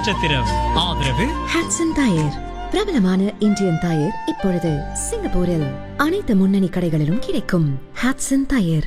நட்சத்திரம் ஆதரவு ஹாட்சன் டயர் பிரபலமான இந்தியன் டயர் இப்பொழுது சிங்கப்பூரில் அனைத்து முன்னணி கடைகளிலும் கிடைக்கும் ஹாட்சன் டயர்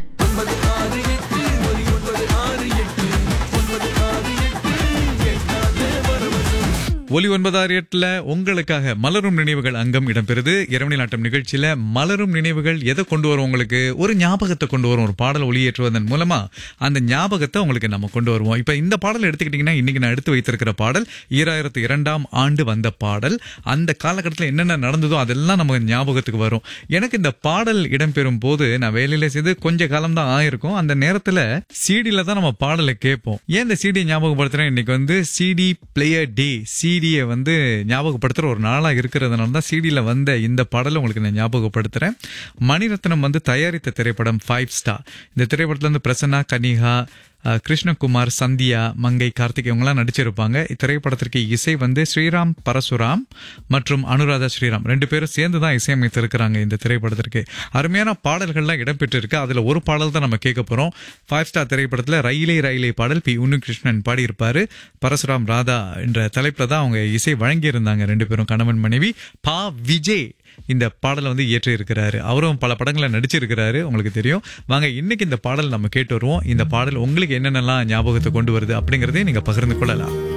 ஒலி ஒன்பதாறு எட்டுல உங்களுக்காக மலரும் நினைவுகள் அங்கம் இடம்பெறுது இரவணி நாட்டம் நிகழ்ச்சியில மலரும் நினைவுகள் எதை கொண்டு வரும் உங்களுக்கு ஒரு ஞாபகத்தை கொண்டு வரும் ஒரு பாடல் ஒளியேற்றுவதன் மூலமா அந்த ஞாபகத்தை உங்களுக்கு நம்ம கொண்டு வருவோம் இப்ப இந்த பாடல் எடுத்துக்கிட்டீங்கன்னா இன்னைக்கு நான் எடுத்து வைத்திருக்கிற பாடல் ஈராயிரத்து இரண்டாம் ஆண்டு வந்த பாடல் அந்த காலகட்டத்தில் என்னென்ன நடந்ததோ அதெல்லாம் நமக்கு ஞாபகத்துக்கு வரும் எனக்கு இந்த பாடல் இடம்பெறும் போது நான் வேலையில செய்து கொஞ்ச காலம் தான் ஆயிருக்கும் அந்த நேரத்துல சிடில தான் நம்ம பாடலை கேட்போம் ஏன் இந்த சிடி ஞாபகப்படுத்துறேன் இன்னைக்கு வந்து சிடி பிளேயர் டே சிடியை வந்து ஞாபகப்படுத்துற ஒரு நாளா இருக்கிறதுனால தான் சிடியில் வந்த இந்த பாடலை உங்களுக்கு நான் ஞாபகப்படுத்துறேன் மணிரத்னம் வந்து தயாரித்த திரைப்படம் ஃபைவ் ஸ்டார் இந்த திரைப்படத்துல வந்து பிரசன்னா கனிகா அஹ், கிருஷ்ணகுமார் சந்தியா மங்கை கார்த்திக் இவங்கெல்லாம் நடிச்சிருப்பாங்க இத்திரைப்படத்திற்கு இசை வந்து ஸ்ரீராம் பரசுராம் மற்றும் அனுராதா ஸ்ரீராம் ரெண்டு பேரும் சேர்ந்து தான் இசையமைத்திருக்கிறாங்க இந்த திரைப்படத்திற்கு அருமையான பாடல்கள்லாம் இடம்பெற்றிருக்கு அதுல ஒரு பாடல் தான் நம்ம கேட்க போறோம் ஃபைவ் ஸ்டார் திரைப்படத்துல ரயிலே ரயிலே பாடல் பி உன்னிகிருஷ்ணன் பாடியிருப்பாரு பரசுராம் ராதா என்ற தலைப்புல தான் அவங்க இசை வழங்கியிருந்தாங்க ரெண்டு பேரும் கணவன் மனைவி பா விஜய் இந்த பாடலை வந்து இயற்றி இருக்கிறாரு அவரும் பல படங்களை நடிச்சிருக்கிறாரு உங்களுக்கு தெரியும் வாங்க இன்னைக்கு இந்த பாடல் நம்ம கேட்டு வருவோம் இந்த பாடல் உங்களுக்கு என்னென்னலாம் ஞாபகத்தை கொண்டு வருது அப்படிங்கறதையும் நீங்க பகிர்ந்து கொள்ளலாம்